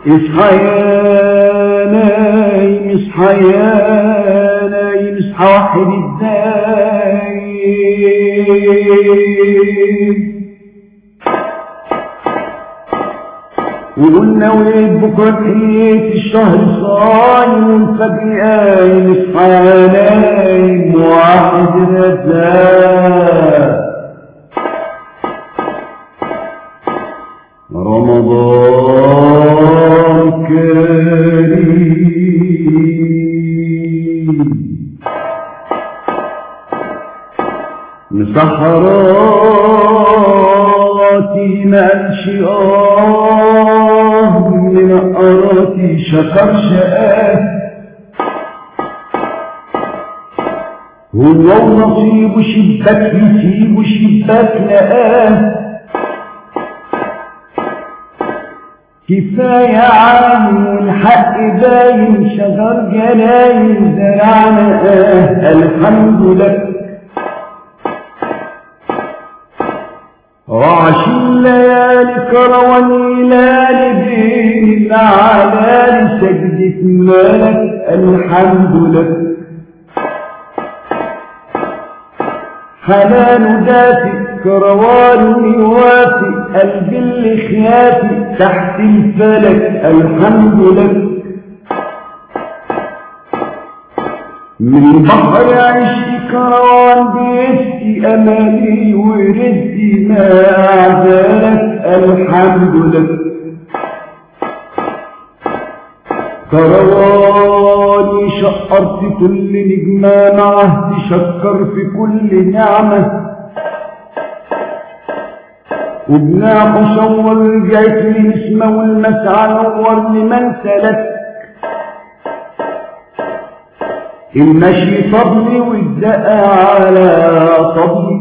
اصحى يا نايم اصحى يا نايم اصحى واحد الدايم وقلنا وليد بكرة تحية الشهر صايم والفجر قايم اصحى يا نايم واحد الدايم رمضان كريم مسحراتي ماشي آه من أراتي شكر شقاه هو ونصيب شباك يسيب شباك لقاه كفاية عام الحق باين شجر جلايم زرعنا آه الحمد لك وعش الليالي كرواني لالي بين العلالي سجدة مالك الحمد لك حنان دافئ كروان يوافي قلبي اللي خيافي تحت الفلك الحمد لك من بحر عشق كروان بيسقي امالي ورزقي ما اعزالك الحمد لك كرواني شقرت كل نجمة معه تشكر في كل نعمة وبناح شور رجعت لنسمة والمسعى نور لمن سلك المشي طبلي والدقى على طبلي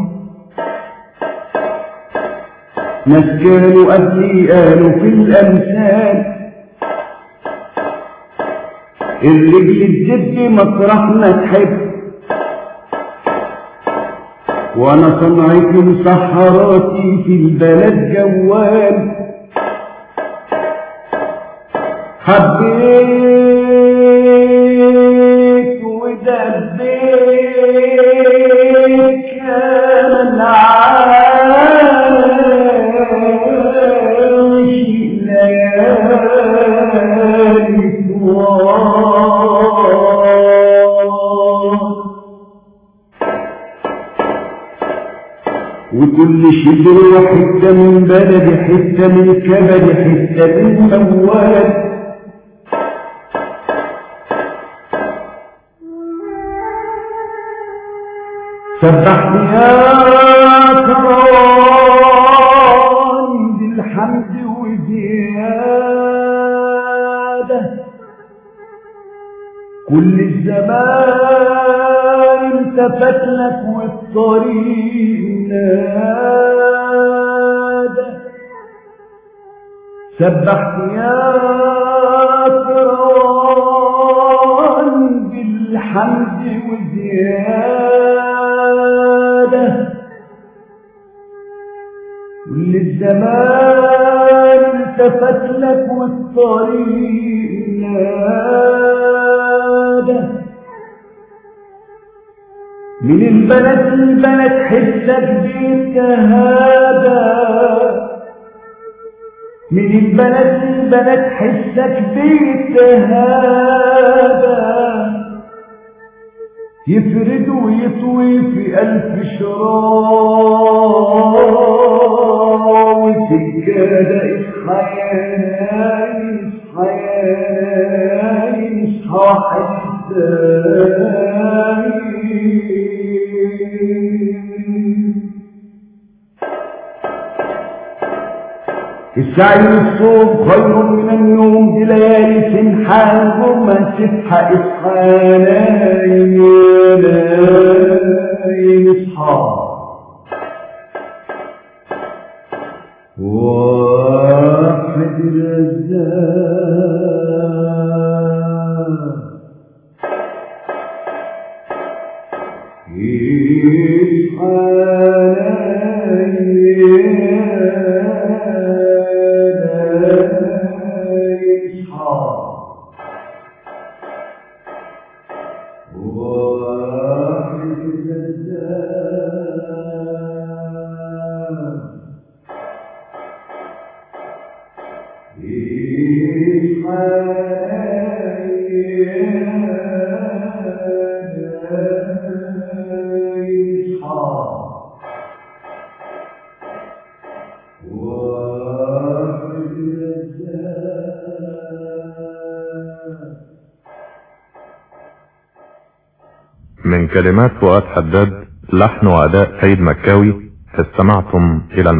ناس كانوا قبلي قالوا في الأمثال الرجل الزب مطرح ما تحب وانا صنعتي مسحراتي في البلد جوال حبيت ودبيت كان عايش ليالي طوال وكل شبر وحتة من بلد حتة من كبد حتة من موال سبحت يا كرام بالحمد وزيادة كل الزمان التفت لك والطريق نادى سبحت يا كرام بالحمد وزيادة كل الزمان التفت لك والطريق نادى من البلد البلد حسك بيتهادى من البلد البلد حسك بيتهادى يفرد ويطوي في ألف شراء وسجادة اصحى يا نايم اصحى يا نايم اصحى حسايم السعي والصوم خير من النوم دي ليالي سنحان وما تصحى اصحى يا نايم يا نايم اصحى واحد رزاق واحد الزاد من كلمات فؤاد حداد لحن وأداء سيد مكاوي استمعتم إلى